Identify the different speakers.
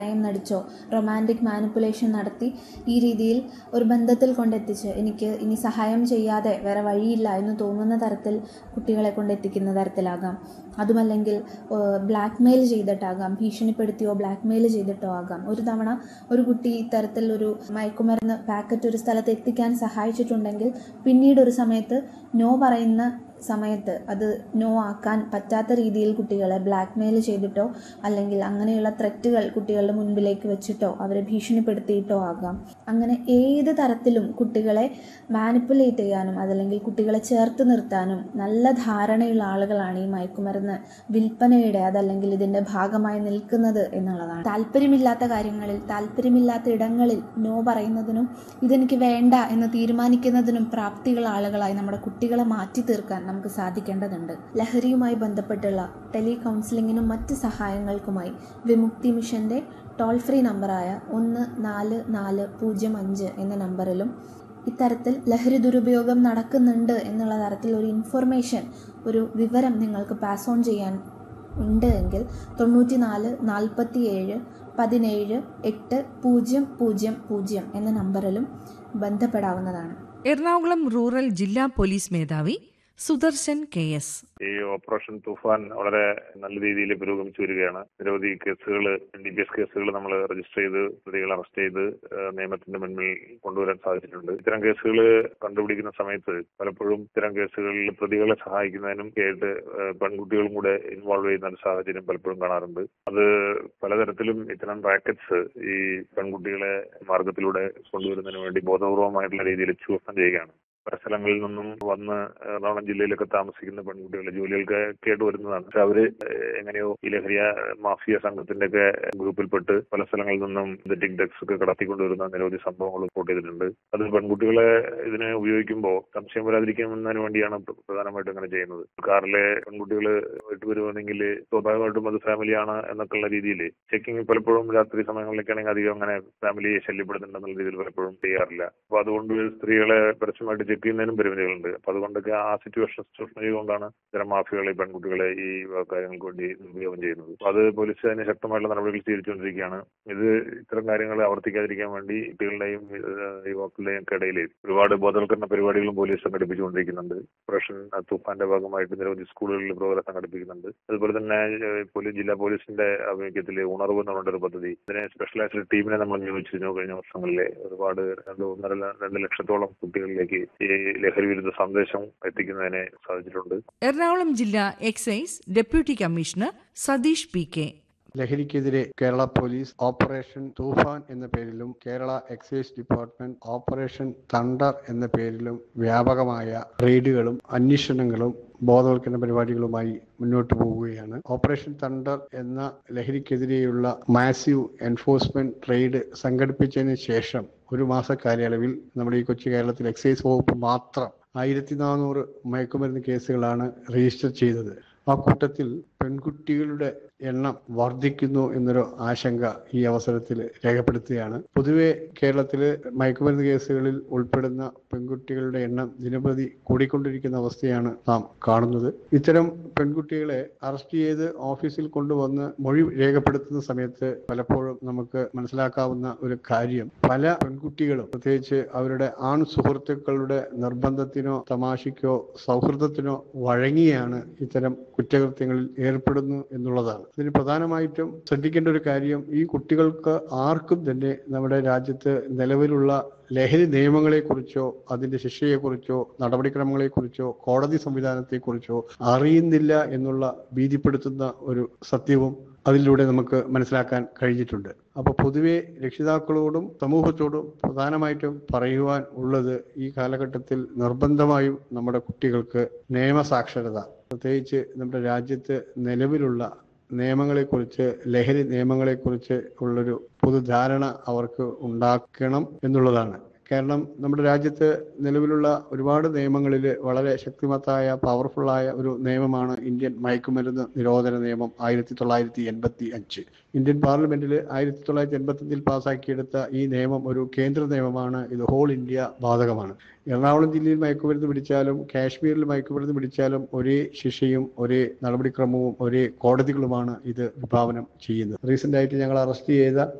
Speaker 1: പ്രണയം നടിച്ചോ romantic manipulation നടത്തി ഈ രീതിയിൽ ഒരു ബന്ധത്തിൽ കൊണ്ടെത്തിച്ച് എനിക്ക് ഇനി സഹായം ചെയ്യാതെ വേറെ വഴിയില്ല എന്ന് തോന്നുന്ന തരത്തിൽ കുട്ടികളെ കൊണ്ടെത്തിക്കുന്ന തരത്തിലാകാം അതുമല്ലെങ്കിൽ ബ്ലാക്ക് മെയിൽ ചെയ്തിട്ടാകാം ഭീഷണിപ്പെടുത്തിയോ ബ്ലാക്ക് മെയിൽ ചെയ്തിട്ടോ ആകാം ഒരു തവണ ഒരു കുട്ടി ഇത്തരത്തിൽ ഒരു മയക്കുമരുന്ന് പാക്കറ്റ് ഒരു സ്ഥലത്ത് എത്തിക്കാൻ സഹായിച്ചിട്ടുണ്ടെങ്കിൽ പിന്നീട് ഒരു സമയത്ത് നോ പറയുന്ന സമയത്ത് അത് നോ ആക്കാൻ പറ്റാത്ത രീതിയിൽ കുട്ടികളെ ബ്ലാക്ക് മെയിൽ ചെയ്തിട്ടോ അല്ലെങ്കിൽ അങ്ങനെയുള്ള ത്രെറ്റുകൾ കുട്ടികളുടെ മുൻപിലേക്ക് വെച്ചിട്ടോ അവരെ ഭീഷണിപ്പെടുത്തിയിട്ടോ ആകാം അങ്ങനെ ഏത് തരത്തിലും കുട്ടികളെ മാനിപ്പുലേറ്റ് ചെയ്യാനും അതല്ലെങ്കിൽ കുട്ടികളെ ചേർത്ത് നിർത്താനും നല്ല ധാരണയുള്ള ആളുകളാണ് ഈ മയക്കുമരുന്ന് വിൽപ്പനയുടെ അതല്ലെങ്കിൽ ഇതിൻ്റെ ഭാഗമായി നിൽക്കുന്നത് എന്നുള്ളതാണ് താല്പര്യമില്ലാത്ത കാര്യങ്ങളിൽ താല്പര്യമില്ലാത്ത ഇടങ്ങളിൽ നോ പറയുന്നതിനും ഇതെനിക്ക് വേണ്ട എന്ന് തീരുമാനിക്കുന്നതിനും പ്രാപ്തിയുള്ള ആളുകളായി നമ്മുടെ കുട്ടികളെ മാറ്റി തീർക്കാൻ നമുക്ക് സാധിക്കേണ്ടതുണ്ട് ലഹരിയുമായി ബന്ധപ്പെട്ടുള്ള ടെലി കൗൺസിലിങ്ങിനും മറ്റ് സഹായങ്ങൾക്കുമായി വിമുക്തി മിഷൻ്റെ ടോൾ ഫ്രീ നമ്പറായ ഒന്ന് നാല് നാല് പൂജ്യം അഞ്ച് എന്ന നമ്പറിലും ഇത്തരത്തിൽ ലഹരി ദുരുപയോഗം നടക്കുന്നുണ്ട് എന്നുള്ള തരത്തിൽ ഒരു ഇൻഫർമേഷൻ ഒരു വിവരം നിങ്ങൾക്ക് പാസ് ഓൺ ചെയ്യാൻ ഉണ്ട് എങ്കിൽ തൊണ്ണൂറ്റി നാല് നാൽപ്പത്തി ഏഴ് പതിനേഴ് എട്ട് പൂജ്യം പൂജ്യം പൂജ്യം എന്ന നമ്പറിലും ബന്ധപ്പെടാവുന്നതാണ്
Speaker 2: എറണാകുളം റൂറൽ ജില്ലാ പോലീസ് മേധാവി സുദർശൻ കെ എസ്
Speaker 3: ഈ ഓപ്പറേഷൻ തുഫാൻ വളരെ നല്ല രീതിയിൽ പുരോഗമിച്ചു വരികയാണ് നിരവധി കേസുകൾ ഡി പി എസ് കേസുകൾ നമ്മൾ രജിസ്റ്റർ ചെയ്ത് പ്രതികളെ അറസ്റ്റ് ചെയ്ത് ഏഹ് നിയമത്തിന്റെ മുന്നിൽ കൊണ്ടുവരാൻ സാധിച്ചിട്ടുണ്ട് ഇത്തരം കേസുകൾ കണ്ടുപിടിക്കുന്ന സമയത്ത് പലപ്പോഴും ഇത്തരം കേസുകളിൽ പ്രതികളെ സഹായിക്കുന്നതിനും ആയിട്ട് ഏഹ് പെൺകുട്ടികളും കൂടെ ഇൻവോൾവ് ചെയ്യുന്ന ഒരു സാഹചര്യം പലപ്പോഴും കാണാറുണ്ട് അത് പലതരത്തിലും ഇത്തരം റാക്കറ്റ്സ് ഈ പെൺകുട്ടികളെ മാർഗത്തിലൂടെ കൊണ്ടുവരുന്നതിന് വേണ്ടി ബോധപൂർവമായിട്ടുള്ള രീതിയിൽ ചൂഷണം ചെയ്യുകയാണ് പല സ്ഥലങ്ങളിൽ നിന്നും വന്ന് എറണാകുളം ജില്ലയിലൊക്കെ താമസിക്കുന്ന പെൺകുട്ടികളെ ജോലികൾക്ക് കേട്ട് വരുന്നതാണ് പക്ഷെ അവര് എങ്ങനെയോ ഈ ലഹരിയ മാഫിയ സംഘത്തിന്റെ ഒക്കെ ഗ്രൂപ്പിൽപ്പെട്ട് പല സ്ഥലങ്ങളിൽ നിന്നും സിന്തറ്റിക് ഡ്രഗ്സ് ഒക്കെ കടത്തിക്കൊണ്ടുവരുന്ന നിരവധി സംഭവങ്ങൾ റിപ്പോർട്ട് ചെയ്തിട്ടുണ്ട് അത് പെൺകുട്ടികളെ ഇതിനെ ഉപയോഗിക്കുമ്പോൾ സംശയം വരാതിരിക്കുന്നതിന് വേണ്ടിയാണ് പ്ര- പ്രധാനമായിട്ടും അങ്ങനെ ചെയ്യുന്നത് കാറിലെ പെൺകുട്ടികൾ വീട്ടിൽ വരുവാണെങ്കിൽ സ്വാഭാവികമായിട്ടും അത് ഫാമിലിയാണ് എന്നൊക്കെയുള്ള രീതിയിൽ ചെക്കിംഗ് പലപ്പോഴും രാത്രി സമയങ്ങളിലൊക്കെ ആണെങ്കിൽ അധികം അങ്ങനെ ഫാമിലിയെ ശല്യപ്പെടുത്തുന്നുണ്ടെന്നുള്ള രീതിയിൽ പലപ്പോഴും ചെയ്യാറില്ല അപ്പൊ അതുകൊണ്ട് സ്ത്രീകളെ പരസ്യമായിട്ട് ചെക്ക് ചെയ്യുന്നതിനും പരിമിതികളുണ്ട് അപ്പൊ അതുകൊണ്ടൊക്കെ ആ സിറ്റുവേഷൻ ചൂഷണം ചെയ്തുകൊണ്ടാണ് ഇത്തരം മാഫിയകളെ ഈ പെൺകുട്ടികളെ ഈ കാര്യങ്ങൾക്ക് വേണ്ടി ഉപയോഗം ചെയ്യുന്നത് അപ്പൊ അത് പോലീസ് അതിന് ശക്തമായിട്ടുള്ള നടപടികൾ സ്വീകരിച്ചുകൊണ്ടിരിക്കുകയാണ് ഇത് ഇത്തരം കാര്യങ്ങൾ ആവർത്തിക്കാതിരിക്കാൻ വേണ്ടി കുട്ടികളുടെയും ഏഹ്, യുവാക്കളുടെയും ഒക്കെ ഇടയിൽ ഒരുപാട് ബോധവൽക്കരണ പരിപാടികളും പോലീസ് സംഘടിപ്പിച്ചുകൊണ്ടിരിക്കുന്നുണ്ട് ഓപ്പറേഷൻ തൂഫാന്റെ ഭാഗമായിട്ട് നിരവധി സ്കൂളുകളിൽ പ്രോഗ്രാം സംഘടിപ്പിക്കുന്നുണ്ട് അതുപോലെ തന്നെ ഏഹ്, പോലീസ് ജില്ലാ പോലീസിന്റെ ആഭിമുഖ്യത്തിൽ ഉണർവ് എന്ന് പറഞ്ഞൊരു പദ്ധതി ഇതിനെ സ്പെഷ്യലൈസ്ഡ് ടീമിനെ നമ്മൾ നിയോഗിച്ചിരുന്നു കഴിഞ്ഞ വർഷങ്ങളിലെ ഒരുപാട് രണ്ട് ഒന്നര ല- രണ്ട് ലക്ഷത്തോളം കുട്ടികളിലേക്ക് ഈ ലഹരി വിരുദ്ധ സന്ദേശം എത്തിക്കുന്നതിനെ സാധിച്ചിട്ടുണ്ട്
Speaker 2: എറണാകുളം ജില്ലാ excise deputy commissioner Satheesh P K
Speaker 4: ലഹരിക്കെതിരെ കേരള പോലീസ് ഓപ്പറേഷൻ തൂഫാൻ എന്ന പേരിലും Kerala excise department operation thunder എന്ന പേരിലും വ്യാപകമായ റെയ്ഡുകളും അന്വേഷണങ്ങളും ബോധവൽക്കരണ പരിപാടികളുമായി മുന്നോട്ട് പോവുകയാണ് ഓപ്പറേഷൻ തണ്ടർ എന്ന ലഹരിക്കെതിരെയുള്ള മാസീവ് എൻഫോഴ്സ്മെന്റ് റെയ്ഡ് സംഘടിപ്പിച്ചതിന് ശേഷം ഒരു മാസ കാലയളവിൽ നമ്മുടെ ഈ കൊച്ചു കേരളത്തിൽ എക്സൈസ് വകുപ്പ് മാത്രം ആയിരത്തി നാനൂറ് മയക്കുമരുന്ന് കേസുകളാണ് രജിസ്റ്റർ ചെയ്തത് ആ കൂട്ടത്തിൽ പെൺകുട്ടികളുടെ എണ്ണം വർദ്ധിക്കുന്നു എന്നൊരു ആശങ്ക ഈ അവസരത്തിൽ രേഖപ്പെടുത്തുകയാണ് പൊതുവെ കേരളത്തിലെ മയക്കുമരുന്ന് കേസുകളിൽ ഉൾപ്പെടുന്ന പെൺകുട്ടികളുടെ എണ്ണം ദിനപ്രതി കൂടിക്കൊണ്ടിരിക്കുന്ന അവസ്ഥയാണ് നാം കാണുന്നത് ഇത്തരം പെൺകുട്ടികളെ അറസ്റ്റ് ചെയ്ത് ഓഫീസിൽ കൊണ്ടുവന്ന് മൊഴി രേഖപ്പെടുത്തുന്ന സമയത്ത് പലപ്പോഴും നമുക്ക് മനസ്സിലാക്കാവുന്ന ഒരു കാര്യം പല പെൺകുട്ടികളും പ്രത്യേകിച്ച് അവരുടെ ആൺ സുഹൃത്തുക്കളുടെ നിർബന്ധത്തിനോ തമാശയ്ക്കോ സൗഹൃദത്തിനോ വഴങ്ങിയാണ് ഇത്തരം കുറ്റകൃത്യങ്ങളിൽ ഏർപ്പെടുന്നു എന്നുള്ളതാണ് ഇതിന് പ്രധാനമായിട്ടും ശ്രദ്ധിക്കേണ്ട ഒരു കാര്യം ഈ കുട്ടികൾക്ക് ആർക്കും തന്നെ നമ്മുടെ രാജ്യത്ത് നിലവിലുള്ള ലഹരി നിയമങ്ങളെക്കുറിച്ചോ അതിന്റെ ശിക്ഷയെക്കുറിച്ചോ നടപടിക്രമങ്ങളെക്കുറിച്ചോ കോടതി സംവിധാനത്തെക്കുറിച്ചോ അറിയുന്നില്ല എന്നുള്ള ഭീതിപ്പെടുത്തുന്ന ഒരു സത്യവും അതിലൂടെ നമുക്ക് മനസ്സിലാക്കാൻ കഴിഞ്ഞിട്ടുണ്ട് അപ്പൊ പൊതുവെ രക്ഷിതാക്കളോടും സമൂഹത്തോടും പ്രധാനമായിട്ടും പറയുവാൻ ഉള്ളത് ഈ കാലഘട്ടത്തിൽ നിർബന്ധമായും നമ്മുടെ കുട്ടികൾക്ക് നിയമസാക്ഷരത പ്രത്യേകിച്ച് നമ്മുടെ രാജ്യത്ത് നിലവിലുള്ള നിയമങ്ങളെക്കുറിച്ച് ലഹരി നിയമങ്ങളെക്കുറിച്ച് ഉള്ളൊരു പൊതുധാരണ അവർക്ക് ഉണ്ടാക്കണം എന്നുള്ളതാണ് കാരണം നമ്മുടെ രാജ്യത്ത് നിലവിലുള്ള ഒരുപാട് നിയമങ്ങളിൽ വളരെ ശക്തിമത്തായ പവർഫുള്ളായ ഒരു നിയമമാണ് ഇന്ത്യൻ മയക്കുമരുന്ന് നിരോധന നിയമം ആയിരത്തി തൊള്ളായിരത്തി എൺപത്തി അഞ്ച് ഇന്ത്യൻ പാർലമെന്റിൽ ആയിരത്തി തൊള്ളായിരത്തി എൺപത്തഞ്ചിൽ പാസാക്കിയെടുത്ത ഈ നിയമം ഒരു കേന്ദ്ര നിയമമാണ് ഇത് ഹോൾ ഇന്ത്യ ബാധകമാണ് എറണാകുളം ജില്ലയിൽ മയക്കുമരുന്ന് പിടിച്ചാലും കാശ്മീരിൽ മയക്കുമരുന്ന് പിടിച്ചാലും ഒരേ ശിക്ഷയും ഒരേ നടപടിക്രമവും ഒരേ കോടതികളുമാണ് ഇത് വിഭാവനം ചെയ്യുന്നത് റീസെന്റ് ആയിട്ട് ഞങ്ങൾ അറസ്റ്റ് ചെയ്ത